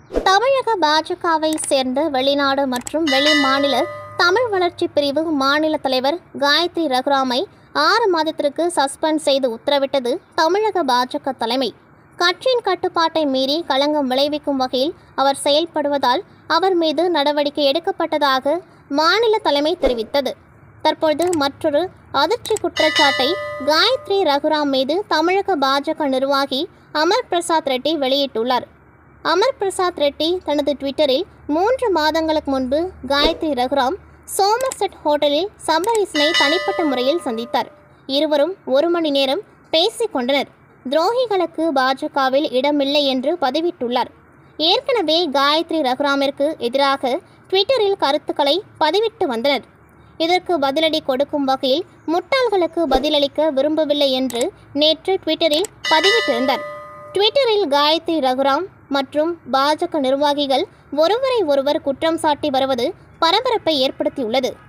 தமிழக பாஜகவை சேர்ந்த வெளிநாடு மற்றும் வெளி மாநில தமிழ் வளர்ச்சி பிரிவு மாநில தலைவர் காயத்ரி ரகுராமை ஆறு மாதத்திற்கு சஸ்பெண்ட் செய்து உத்தரவிட்டது தமிழக பாஜக தலைமை கட்சியின் கட்டுப்பாட்டை மீறி களங்கம் விளைவிக்கும் வகையில் அவர் செயல்படுவதால் அவர் மீது நடவடிக்கை எடுக்கப்பட்டதாக மாநில தலைமை தெரிவித்தது தற்பொழுது மற்றொரு அதிர்ச்சி குற்றச்சாட்டை காயத்ரி ரகுராம் மீது தமிழக பாஜக நிர்வாகி அமர் பிரசாத் ரெட்டி வெளியிட்டுள்ளார் அமர் பிரசாத் ரெட்டி தனது ட்விட்டரில் மூன்று மாதங்களுக்கு முன்பு காயத்ரி ரகுராம் சோமர்செட் ஹோட்டலில் சம்பரீசனை தனிப்பட்ட முறையில் சந்தித்தார் இருவரும் ஒரு மணி நேரம் பேசிக் கொண்டனர் துரோகிகளுக்கு பாஜகவில் இடமில்லை என்று பதிவிட்டுள்ளார் ஏற்கனவே காயத்ரி ரகுராமிற்கு எதிராக ட்விட்டரில் கருத்துக்களை பதிவிட்டு வந்தனர் இதற்கு பதிலடி கொடுக்கும் வகையில் முட்டாள்களுக்கு பதிலளிக்க விரும்பவில்லை என்று நேற்று ட்விட்டரில் பதிவிட்டிருந்தார் ட்விட்டரில் காயத்ரி ரகுராம் மற்றும் பாஜக நிர்வாகிகள் ஒருவரை ஒருவர் குற்றம் சாட்டி வருவது பரபரப்பை ஏற்படுத்தியுள்ளது